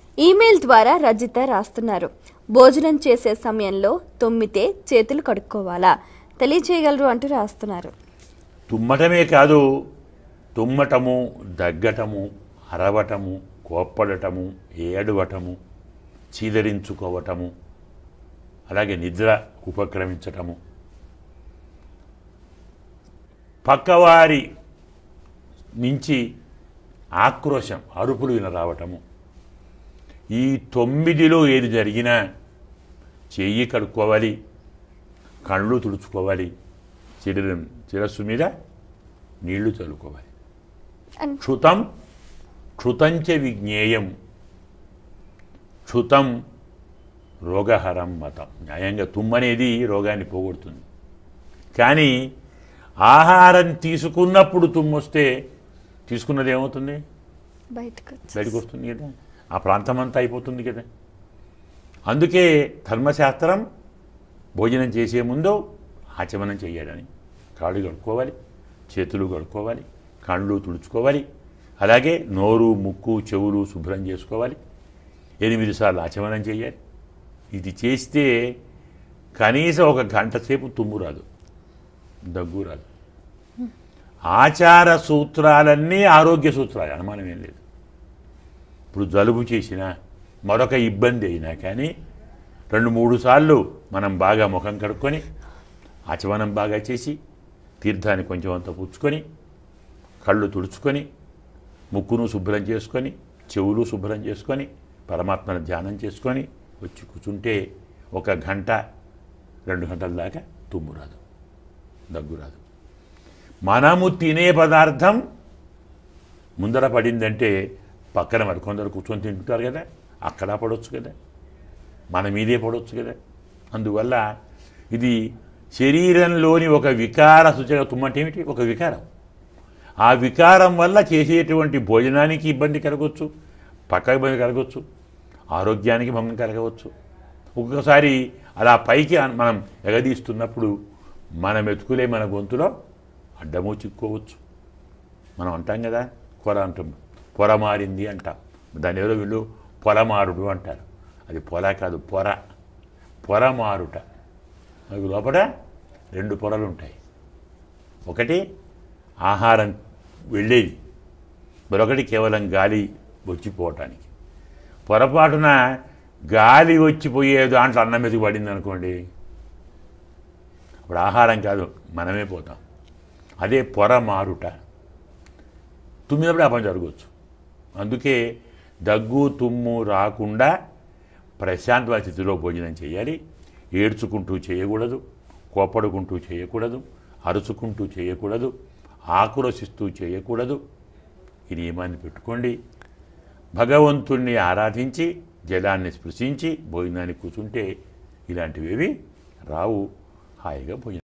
email ద్వారా రజిత రాస్తున్నారు భోజనం చేసే సమయంలో తుమ్మితే చేతులు కడుక్కోవాలా తెలియచేయగలరు అంటూ రాస్తున్నారు తుమ్మటమే కాదు తుమ్మటము దగ్గటము అరవటము కోప్పడటము ఏడవటము చీదరించుకోవటము అలాగే నిద్ర ఉపక్రమించటము పక్కవారి నుంచి ఆక్రోశం అరుపులు వినరావటము ఈ తొమ్మిదిలో ఏది జరిగినా చెయ్యి కడుక్కోవాలి కళ్ళు తుడుచుకోవాలి శరీరం శిరస్సు మీద నీళ్లు చల్లుకోవాలి అండ్ క్షుతం క్షుతంచ విజ్ఞేయం క్షుతం రోగహరం మతం న్యాయంగా తుమ్మనేది రోగాన్ని పోగొడుతుంది కానీ ఆహారం తీసుకున్నప్పుడు తుమ్మొస్తే తీసుకున్నది ఏమవుతుంది బయటకు బయటకు వస్తుంది కదా ఆ ప్రాంతం అంతా అయిపోతుంది కదా అందుకే ధర్మశాస్త్రం భోజనం చేసే ముందు ఆచమనం చేయాలని కాళ్ళు కడుక్కోవాలి చేతులు కడుక్కోవాలి కళ్ళు తుడుచుకోవాలి అలాగే నోరు ముక్కు చెవులు శుభ్రం చేసుకోవాలి ఎనిమిది సార్లు ఆచమనం చేయాలి ఇది చేస్తే కనీసం ఒక గంట సేపు తుమ్ము రాదు దగ్గు రాదు ఆచార సూత్రాలన్నీ ఆరోగ్య సూత్రాలు అనుమానం ఏం లేదు ఇప్పుడు జలుబు చేసినా మరొక ఇబ్బంది అయినా కానీ రెండు మూడు సార్లు మనం బాగా ముఖం కడుక్కొని ఆచమనం బాగా చేసి తీర్థాన్ని కొంచెం అంత పుచ్చుకొని కళ్ళు తుడుచుకొని ముక్కును శుభ్రం చేసుకొని చెవులు శుభ్రం చేసుకొని పరమాత్మను ధ్యానం చేసుకొని వచ్చి కూర్చుంటే ఒక గంట రెండు గంటల దాకా తుమ్ము రాదు దగ్గు రాదు మనము తినే పదార్థం ముందర పడిందంటే పక్కన మరి కొందరు కూర్చొని తింటుంటారు కదా అక్కడ పడవచ్చు కదా మన మీదే పడవచ్చు కదా అందువల్ల ఇది శరీరంలోని ఒక వికార సూచన తుమ్మంటే ఏమిటి ఒక వికారం ఆ వికారం వల్ల చేసేటువంటి భోజనానికి ఇబ్బంది కలగవచ్చు పక్క ఇబ్బంది కలగవచ్చు ఆరోగ్యానికి భంగం కలగవచ్చు ఒక్కొక్కసారి అలా పైకి అన్- మనం ఎగదీస్తున్నప్పుడు మన మెతుకులే మన గొంతులో అడ్డము చిక్కుకోవచ్చు మనం అంటాం కదా పొర అంటాం పొర మారింది అంటాం దాని ఎవరో వీళ్ళు పొలమారుడు అంటారు అది పొల కాదు పొర పొర మారుట మనకు లోపల రెండు పొరలు ఉంటాయి ఒకటి ఆహారం వెళ్ళేది మరొకటి కేవలం గాలి వచ్చిపోవటానికి పొరపాటున గాలి వచ్చిపోయే దాంట్లో అన్నం మెతుకు పడింది అనుకోండి అప్పుడు ఆహారం కాదు మనమే పోతాం అదే పొర మారుట తుమ్మినప్పుడు ఆ పని జరగవచ్చు అందుకే దగ్గు తుమ్ము రాకుండా ప్రశాంతమైన స్థితిలో భోజనం చేయాలి ఏడ్చుకుంటూ చేయకూడదు కోపడుకుంటూ చేయకూడదు అరుచుకుంటూ చేయకూడదు ఆక్రోశిస్తూ చేయకూడదు ఈ నియమాన్ని పెట్టుకోండి భగవంతుణ్ణి ఆరాధించి జలాన్ని స్పృశించి భోజనానికి కూర్చుంటే ఇలాంటివేవి రావు హాయిగా భోజనం